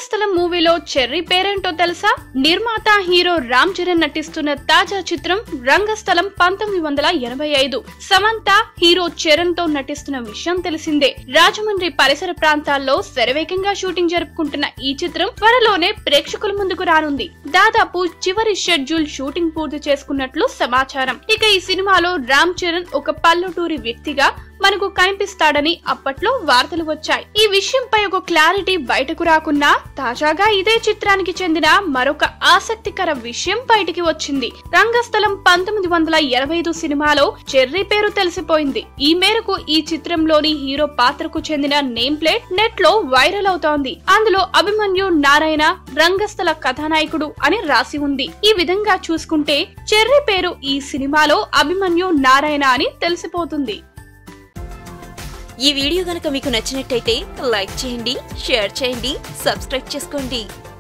రంగస్థలం మూవీలో చెర్రీ పేరేంటో తెలుసా నిర్మాత హీరో రామ్ చరణ్ నటిస్తున్న తాజా చిత్రం రంగస్థలం పంతొమ్మిది వందల ఎనభై ఐదు సమంత హీరో చరణ్ తో నటిస్తున్న విషయం తెలిసిందే రాజమండ్రి పరిసర ప్రాంతాల్లో శరవేగంగా షూటింగ్ జరుపుకుంటున్న ఈ చిత్రం త్వరలోనే ప్రేక్షకుల ముందుకు రానుంది దాదాపు చివరి షెడ్యూల్ షూటింగ్ పూర్తి చేసుకున్నట్లు సమాచారం ఇక ఈ సినిమాలో రామ్ చరణ్ ఒక పల్లెటూరి వ్యక్తిగా మనకు కనిపిస్తాడని అప్పట్లో వార్తలు వచ్చాయి ఈ విషయంపై ఒక క్లారిటీ బయటకు రాకున్నా తాజాగా ఇదే చిత్రానికి చెందిన మరొక ఆసక్తికర విషయం బయటికి వచ్చింది రంగస్థలం పంతొమ్మిది వందల ఎనభై ఐదు సినిమాలో చెర్రీ పేరు తెలిసిపోయింది ఈ మేరకు ఈ చిత్రంలోని హీరో పాత్రకు చెందిన నేమ్ ప్లేట్ నెట్ లో వైరల్ అవుతోంది అందులో అభిమన్యు నారాయణ రంగస్థల కథానాయకుడు అని రాసి ఉంది ఈ విధంగా చూసుకుంటే చెర్రీ పేరు ఈ సినిమాలో అభిమన్యు నారాయణ అని తెలిసిపోతుంది ఈ వీడియో గనక మీకు నచ్చినట్టయితే లైక్ చేయండి షేర్ చేయండి సబ్స్క్రైబ్ చేసుకోండి